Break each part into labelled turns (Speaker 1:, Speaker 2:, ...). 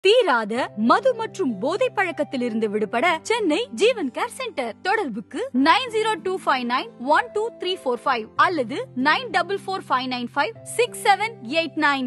Speaker 1: தீராத மது மற்றும் போதை பழக்கத்திலிருந்து விடுபட சென்னை ஜீவன் கேர் சென்டர் தொடர்புக்கு nine zero two five nine one two three four five அல்லது nine double four five nine five six seven eight nine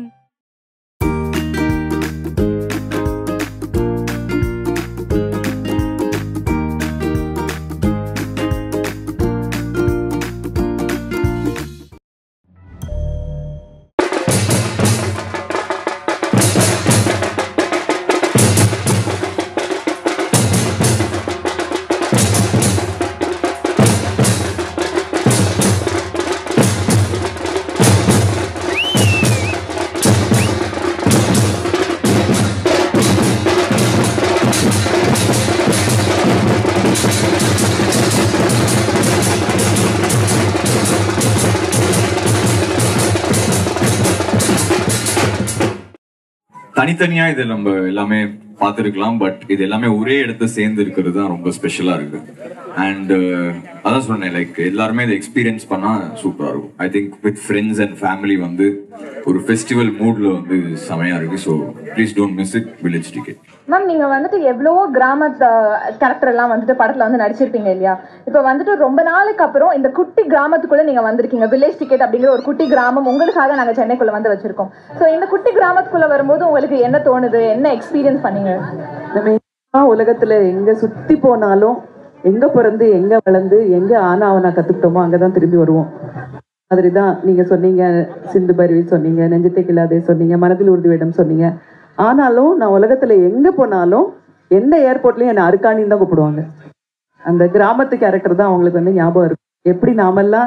Speaker 2: தனித்தனியா இது நம்ம எல்லாமே பார்த்துருக்கலாம் பட் இது எல்லாமே ஒரே இடத்துல சேர்ந்து இருக்கிறது தான் ரொம்ப ஸ்பெஷலா இருக்கு அண்ட் அதான் சொன்னேன் லைக் எல்லாருமே இதை எக்ஸ்பீரியன்ஸ் பண்ணா சூப்பரா இருக்கும் I think with friends and family வந்து ஒரு ஃபெஸ்டிவல் மூட்ல வந்து செமையா இருக்கு so please don't miss it village ticket
Speaker 3: ma'am நீங்க வந்துட்டு எவ்வளவோ கிராம கேரக்டர் எல்லாம் வந்துட்டு படத்துல வந்து நடிச்சிருப்பீங்க இல்லையா இப்போ வந்துட்டு ரொம்ப நாளுக்கு அப்புறம் இந்த குட்டி கிராமத்துக்குள்ள நீங்க வந்திருக்கீங்க வில்லேஜ் டிக்கெட் அப்படிங்கிற ஒரு குட்டி கிராமம் உங்களுக்காக நாங்க சென்னைக்குள்ள வந்து வச்சிருக்கோம் ஸோ இந்த குட்டி கிராமத்துக்குள்ள வரும்போது உங்களுக்கு என்ன தோணுது என்ன எக்ஸ்பீரியன்ஸ் பண்ணீங்க
Speaker 4: நம்ம எல்லா உலகத்துல எங்க சுத்தி போனாலும் எங்க பிறந்து எங்க வளர்ந்து எங்க ஆனா அவனா கத்துக்கிட்டோமோ அங்கதான் திரும்பி வருவோம் மாதிரிதான் நீங்க சொன்னீங்க சிந்து பருவி சொன்னீங்க நெஞ்சத்தை கில்லாதே சொன்னீங்க மனதில் உறுதி வேடம் சொன்னீங்க ஆனாலும் நான் உலகத்துல எங்க போனாலும் எந்த ஏர்போர்ட்லயும் என்னை அருக்காணின்னு தான் கூப்பிடுவாங்க அந்த கிராமத்து கேரக்டர் தான் அவங்களுக்கு வந்து ஞாபகம் இருக்கும் எப்படி நாமெல்லாம்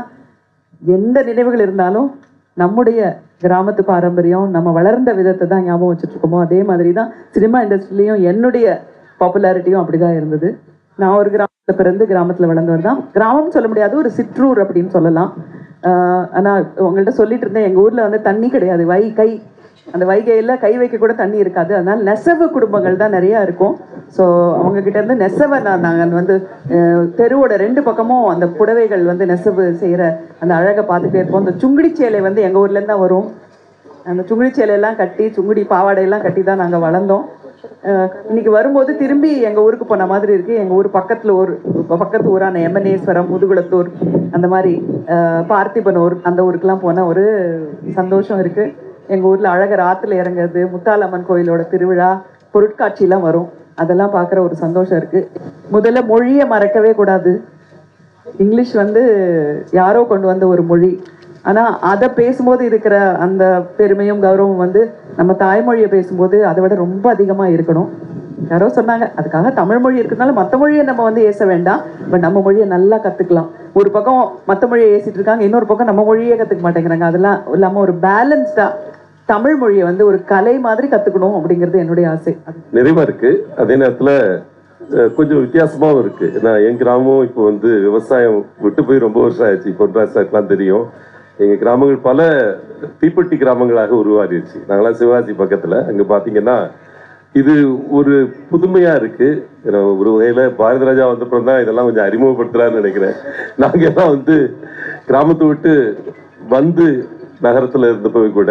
Speaker 4: எந்த நினைவுகள் இருந்தாலும் நம்முடைய கிராமத்து பாரம்பரியம் நம்ம வளர்ந்த விதத்தை தான் ஞாபகம் வச்சுட்டு இருக்கோமோ அதே மாதிரி தான் சினிமா இண்டஸ்ட்ரியிலையும் என்னுடைய பாப்புலாரிட்டியும் அப்படிதான் இருந்தது நான் ஒரு கிராமத்துல பிறந்து கிராமத்துல வளர்ந்தவர் தான் கிராமம் சொல்ல முடியாது ஒரு சிற்றூர் அப்படின்னு சொல்லலாம் ஆஹ் ஆனா உங்கள்ட்ட சொல்லிட்டு இருந்தேன் எங்க ஊர்ல வந்து தண்ணி கிடையாது வை கை அந்த வைகையில கை வைக்க கூட தண்ணி இருக்காது அதனால நெசவு குடும்பங்கள் தான் நிறைய இருக்கும் ஸோ அவங்க கிட்ட இருந்து நெசவை நான் நாங்கள் வந்து அஹ், தெருவோட ரெண்டு பக்கமும் அந்த புடவைகள் வந்து நெசவு செய்யற அந்த அழகை பார்த்துட்டே இருப்போம் அந்த சுங்குடி சேலை வந்து எங்க ஊர்ல இருந்து தான் வரும் அந்த சுங்குடி சேலையெல்லாம் கட்டி சுங்குடி பாவாடையெல்லாம் கட்டி தான் நாங்கள் வளர்ந்தோம் அஹ், இன்னைக்கு வரும்போது திரும்பி எங்க ஊருக்கு போன மாதிரி இருக்கு எங்க ஊர் பக்கத்துல ஒரு பக்கத்து ஊரான எமனேஸ்வரம் முதுகுளத்தூர் அந்த மாதிரி அஹ், பார்த்திபனூர் அந்த ஊருக்கெல்லாம் போன ஒரு சந்தோஷம் இருக்கு எங்க ஊர்ல அழகர் ஆத்துல இறங்குறது முத்தாலம்மன் கோயிலோட திருவிழா பொருட்காட்சியெல்லாம் வரும் அதெல்லாம் பார்க்குற ஒரு சந்தோஷம் இருக்கு முதல்ல மொழியை மறக்கவே கூடாது இங்கிலீஷ் வந்து யாரோ கொண்டு வந்த ஒரு மொழி ஆனா அதை பேசும்போது இருக்கிற அந்த பெருமையும் கௌரவம் வந்து நம்ம தாய்மொழியை பேசும்போது அதை விட ரொம்ப அதிகமா இருக்கணும் யாரோ சொன்னாங்க அதுக்காக தமிழ் மொழி இருக்கிறதுனால மற்ற மொழியை நம்ம வந்து ஏச வேண்டாம் பட் நம்ம மொழியை நல்லா கத்துக்கலாம் ஒரு பக்கம் மற்ற மொழியை ஏசிட்டு இருக்காங்க இன்னொரு பக்கம் நம்ம மொழியே கத்துக்க மாட்டேங்கிறாங்க அதெல்லாம் இல்லாம ஒரு பேலன்ஸ்டா தமிழ் மொழியை வந்து ஒரு கலை மாதிரி கத்துக்கணும் அப்படிங்கிறது என்னுடைய ஆசை அது
Speaker 5: நிறைவா இருக்கு அதே நேரத்துல அஹ், கொஞ்சம் வித்தியாசமாவும் இருக்கு நான் என் கிராமம் இப்போ வந்து விவசாயம் விட்டு போய் ரொம்ப வருஷம் ஆயிடுச்சு பொன்ராசாக்கெல்லாம் தெரியும் எங்க கிராமங்கள் பல தீப்பெட்டி கிராமங்களாக உருவாகிடுச்சு நாங்களாம் சிவாஜி பக்கத்துல அங்க பாத்தீங்கன்னா இது ஒரு புதுமையா இருக்கு ஏன்னா, ஒரு வகையில பாரதி ராஜா வந்தப்புறம் தான் இதெல்லாம் கொஞ்சம் அறிமுகப்படுத்துறான்னு நினைக்கிறேன் நாங்க எல்லாம் வந்து கிராமத்தை விட்டு வந்து நகரத்துல இருந்தப்பவே கூட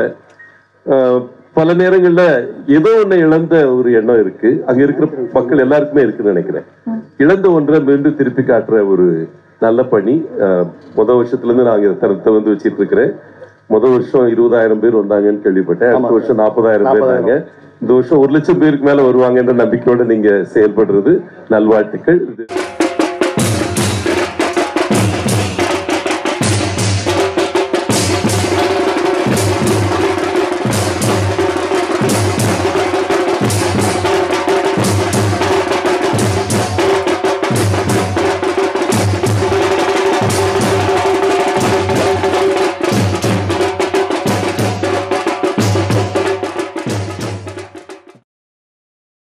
Speaker 5: ஆஹ் பல நேரங்கள்ல ஏதோ ஒண்ணு இழந்த ஒரு எண்ணம் இருக்கு அங்க இருக்கிற மக்கள் எல்லாருக்குமே இருக்குன்னு நினைக்கிறேன் இழந்த ஒன்றை மீண்டும் திருப்பி காட்டுற ஒரு நல்ல பணி ஆஹ் முத வருஷத்துல இருந்து நான் இங்க தரத்தை வந்து வச்சிட்டு இருக்கிறேன் முத வருஷம் இருபதாயிரம் பேர் வந்தாங்கன்னு கேள்விப்பட்டேன் அடுத்த வருஷம் நாற்பதாயிரம் பேர் இருந்தாங்க இந்த வருஷம் ஒரு லட்சம் பேருக்கு மேல வருவாங்கன்ற நம்பிக்கையோட நீங்க செயல்படுறது நல்வாழ்த்துக்கள் இது